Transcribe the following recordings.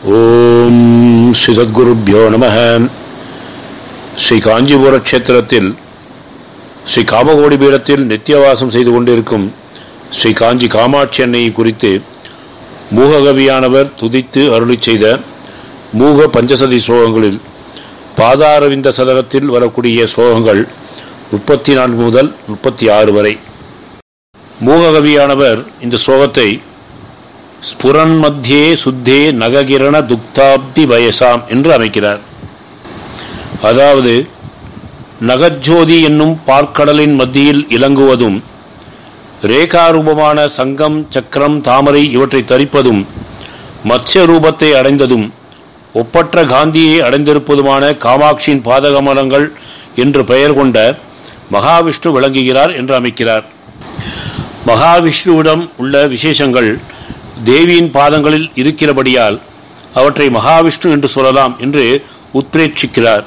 ஓம் ஸ்ரீ சத்குருப்பியோ நம ஸ்ரீ காஞ்சிபுர க்ஷேத்திரத்தில் ஸ்ரீ காமகோடி பீடத்தில் நித்தியவாசம் செய்து கொண்டிருக்கும் ஸ்ரீ காஞ்சி காமாட்சி அன்னையை குறித்து மூககவியானவர் துதித்து அருளி செய்த மூக பஞ்சசதி ஸ்லோகங்களில் பாதாரவிந்த சதகத்தில் வரக்கூடிய ஸ்லோகங்கள் முப்பத்தி நான்கு முதல் முப்பத்தி ஆறு வரை மூககவியானவர் இந்த ஸ்லோகத்தை ஸ்புரன் மத்தியே சுத்தே நககிரண துக்தாப்தி வயசாம் என்று அமைக்கிறார் அதாவது நகஜோதி என்னும் பார்க்கடலின் மத்தியில் இலங்குவதும் ரேகாரூபமான சங்கம் சக்கரம் தாமரை இவற்றை தரிப்பதும் மத்ய ரூபத்தை அடைந்ததும் ஒப்பற்ற காந்தியை அடைந்திருப்பதுமான காமாட்சியின் பாதகமலங்கள் என்று பெயர் கொண்ட மகாவிஷ்ணு விளங்குகிறார் என்று அமைக்கிறார் மகாவிஷ்ணுவிடம் உள்ள விசேஷங்கள் தேவியின் பாதங்களில் இருக்கிறபடியால் அவற்றை மகாவிஷ்ணு என்று சொல்லலாம் என்று உத்பிரேட்சிக்கிறார்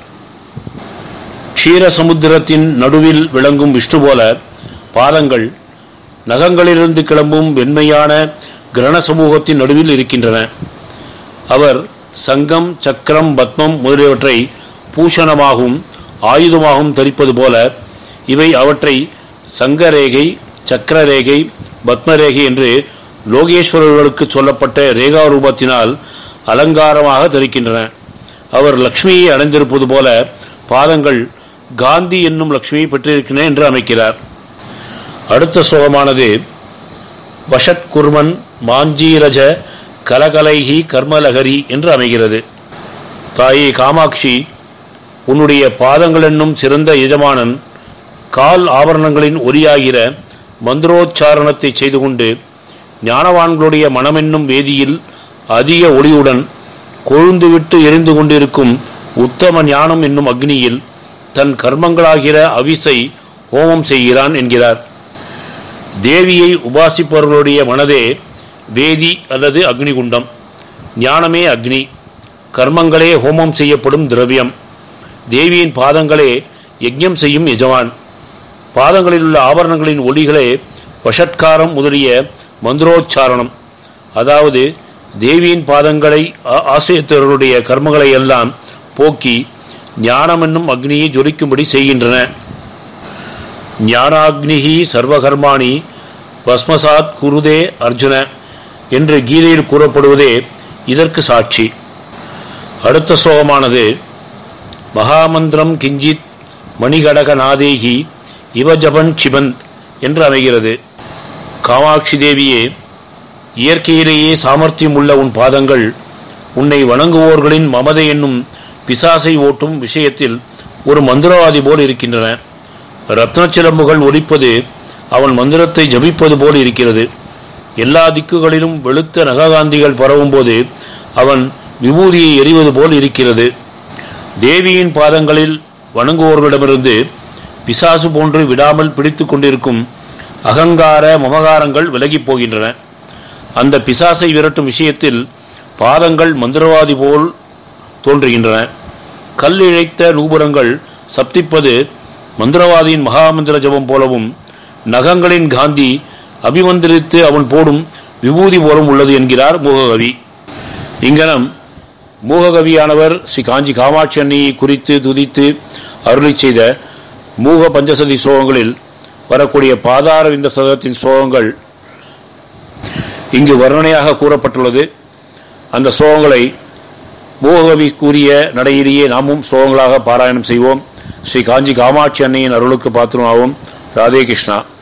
க்ஷீரசமுத்திரத்தின் நடுவில் விளங்கும் விஷ்ணு போல பாதங்கள் நகங்களிலிருந்து கிளம்பும் வெண்மையான கிரண சமூகத்தின் நடுவில் இருக்கின்றன அவர் சங்கம் சக்கரம் பத்மம் முதலியவற்றை பூஷணமாகவும் ஆயுதமாகவும் தரிப்பது போல இவை அவற்றை சங்கரேகை சக்கரரேகை பத்மரேகை என்று லோகேஸ்வரர்களுக்கு சொல்லப்பட்ட ரேகா ரூபத்தினால் அலங்காரமாக தரிக்கின்றன அவர் லக்ஷ்மியை அடைந்திருப்பது போல பாதங்கள் காந்தி என்னும் லக்ஷ்மியை பெற்றிருக்கின்றன என்று அமைக்கிறார் அடுத்த சோகமானது வஷட் குர்மன் மாஞ்சீரஜ கலகலைகி கர்மலகரி என்று அமைகிறது தாயே காமாட்சி உன்னுடைய பாதங்கள் என்னும் சிறந்த எஜமானன் கால் ஆபரணங்களின் ஒரியாகிற மந்திரோச்சாரணத்தை செய்து கொண்டு ஞானவான்களுடைய மனமென்னும் வேதியில் அதிக ஒளியுடன் கொழுந்துவிட்டு எரிந்து கொண்டிருக்கும் உத்தம ஞானம் என்னும் அக்னியில் தன் கர்மங்களாகிற அவிசை ஹோமம் செய்கிறான் என்கிறார் தேவியை உபாசிப்பவர்களுடைய மனதே வேதி அல்லது அக்னிகுண்டம் ஞானமே அக்னி கர்மங்களே ஹோமம் செய்யப்படும் திரவியம் தேவியின் பாதங்களே யஜ்ஞம் செய்யும் எஜமான் பாதங்களில் உள்ள ஆபரணங்களின் ஒளிகளே வஷட்காரம் முதலிய மந்திரோச்சாரணம் அதாவது தேவியின் பாதங்களை ஆசிரியத்தவர்களுடைய கர்மங்களை எல்லாம் போக்கி ஞானம் என்னும் அக்னியை ஜொலிக்கும்படி செய்கின்றன ஞானாக்னிகி சர்வகர்மாணி பஸ்மசாத் குருதே அர்ஜுன என்று கீதையில் கூறப்படுவதே இதற்கு சாட்சி அடுத்த ஸ்லோகமானது மகாமந்திரம் கிஞ்சித் மணிகடக நாதேகி இவஜபன் சிபந்த் என்று அமைகிறது காமாட்சி தேவியே இயற்கையிலேயே சாமர்த்தியம் உள்ள உன் பாதங்கள் உன்னை வணங்குவோர்களின் மமதை என்னும் பிசாசை ஓட்டும் விஷயத்தில் ஒரு மந்திரவாதி போல் இருக்கின்றன ரத்னச்சிலம்புகள் ஒலிப்பது அவன் மந்திரத்தை ஜபிப்பது போல் இருக்கிறது எல்லா திக்குகளிலும் வெளுத்த நககாந்திகள் பரவும்போது அவன் விபூதியை எறிவது போல் இருக்கிறது தேவியின் பாதங்களில் வணங்குவோர்களிடமிருந்து பிசாசு போன்று விடாமல் பிடித்து கொண்டிருக்கும் அகங்கார மமகாரங்கள் விலகிப் போகின்றன அந்த பிசாசை விரட்டும் விஷயத்தில் பாதங்கள் மந்திரவாதி போல் தோன்றுகின்றன கல் இழைத்த நூபுரங்கள் சப்திப்பது மந்திரவாதியின் மகாமந்திர ஜபம் போலவும் நகங்களின் காந்தி அபிமந்திரித்து அவன் போடும் விபூதி போலும் உள்ளது என்கிறார் மூககவி இங்கனம் மூககவியானவர் ஸ்ரீ காஞ்சி காமாட்சி அன்னையை குறித்து துதித்து அருளி செய்த மூக பஞ்சசதி ஸ்லோகங்களில் வரக்கூடிய பாதார இந்த சதகத்தின் ஸ்லோகங்கள் இங்கு வர்ணனையாக கூறப்பட்டுள்ளது அந்த ஸ்லோகங்களை மூககவி கூறிய நடையிலேயே நாமும் ஸ்லோகங்களாக பாராயணம் செய்வோம் ஸ்ரீ காஞ்சி காமாட்சி அன்னையின் அருளுக்கு பாத்திரமாகவும் ராதே கிருஷ்ணா